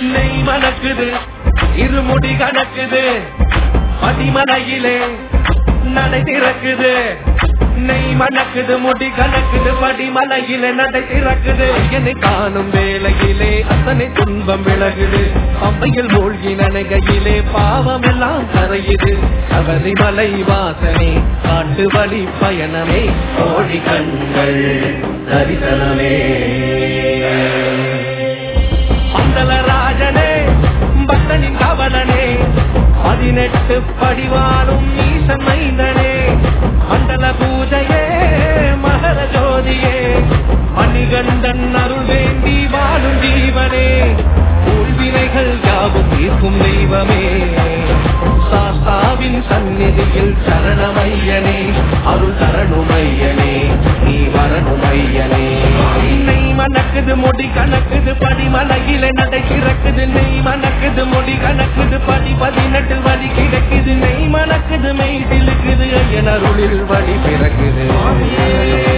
நெய் மணக்குது இருமுடி கணக்குது படிமலையிலே நடை திறக்குது நெய் மணக்குது முடி கணக்குது படிமலையிலே நடை திறக்குது என்னை காணும் வேளையிலே அத்தனை துன்பம் விலகுது அம்மையில் மூழ்கி நனைகையிலே பாவம் எல்லாம் கரையுது சபரிமலை வாசனே காட்டு வழி பயணமே கோழி கண்கள் தரிசனமே மண்டலராஜனே பக்தனின் கவலனே பதினெட்டு படிவானும் ஈசன் மைந்தனே மண்டல பூஜையே மகர ஜோதியே மணிகண்டன் அருள் வேண்டி வாழும் ஜீவனே உள்வினைகள் யாவும் தீர்க்கும் தெய்வமே சாஸ்தாவின் சந்நிதியில் சரணமையனே அருள் தரணுமையனே நீ வரணுமையனே நெய் மணக்குது முடி கணக்குது படிமலையில நடை திறக்குது நெய் மணக்குது முடி கணக்குது படி பதினெட்டு வழி கிடக்குது நெய் மணக்குது மெய் திழுக்குது ஐயன் அருளில் வழி பிறக்குது